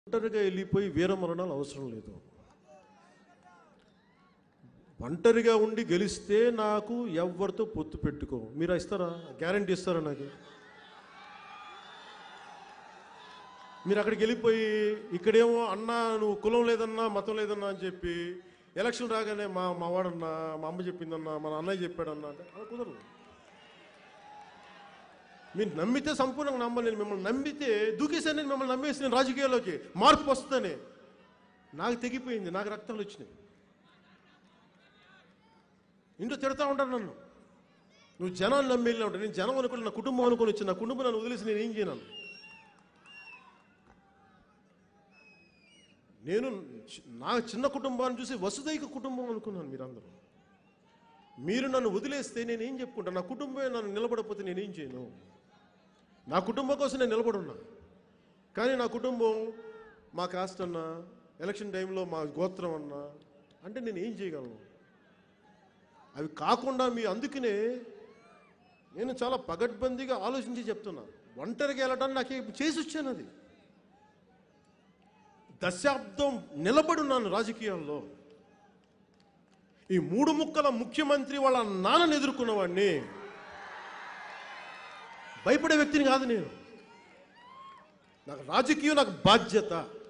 ఒంటరిగా వెళ్ళిపోయి వీరమరణాలు అవసరం లేదు ఒంటరిగా ఉండి గెలిస్తే నాకు ఎవరితో పొత్తు పెట్టుకో మీరు ఇస్తారా గ్యారంటీ ఇస్తారా నాకు మీరు అక్కడికి వెళ్ళిపోయి ఇక్కడేమో అన్నా నువ్వు కులం లేదన్నా మతం లేదన్నా అని చెప్పి ఎలక్షన్ రాగానే మా మా వాడన్నా మా అమ్మ చెప్పిందన్నా మా అన్నయ్య చెప్పాడన్నా అంటే అలా కుదరదు మీరు నమ్మితే సంపూర్ణంగా నమ్మాలి నేను మిమ్మల్ని నమ్మితే దూకేసాను నేను మిమ్మల్ని నమ్మేసి నేను రాజకీయాల్లోకి మార్పు వస్తుందని నాకు తెగిపోయింది నాకు రక్తాలు వచ్చినాయి ఇంట్లో తిడతా ఉంటారు నన్ను నువ్వు జనాన్ని నమ్మి వెళ్ళినా ఉంటావు నేను జనం అనుకుని నా కుటుంబం అనుకుని వచ్చి నా కుటుంబం నన్ను వదిలేసి నేను ఏం చేయను నేను చి- నా చిన్న కుటుంబాన్ని చూసి వసుదైక కుటుంబం అనుకున్నాను మీరందరూ మీరు నన్ను వదిలేస్తే నేను ఏం చెప్పుకుంటాను నా కుటుంబమే నన్ను నిలబడకపోతే నేనేం చేయను నా కుటుంబం కోసం నేను నిలబడున్నా కానీ నా కుటుంబం మా కాస్ట్ అన్నా ఎలక్షన్ టైంలో మా గోత్రం అన్నా అంటే నేను ఏం చేయగలను అవి కాకుండా మీ అందుకనే నేను చాలా పగడ్బందీగా ఆలోచించి చెప్తున్నా ఒంటరిగా వెళ్ళడానికి నాకు చేసి వచ్చాను అది దశాబ్దం నిలబడున్నాను రాజకీయాల్లో ఈ మూడు ముక్కల ముఖ్యమంత్రి వాళ్ళ నాన్నని ఎదుర్కొన్నవాడిని భయపడే వ్యక్తిని కాదు నేను నాకు రాజకీయం నాకు బాధ్యత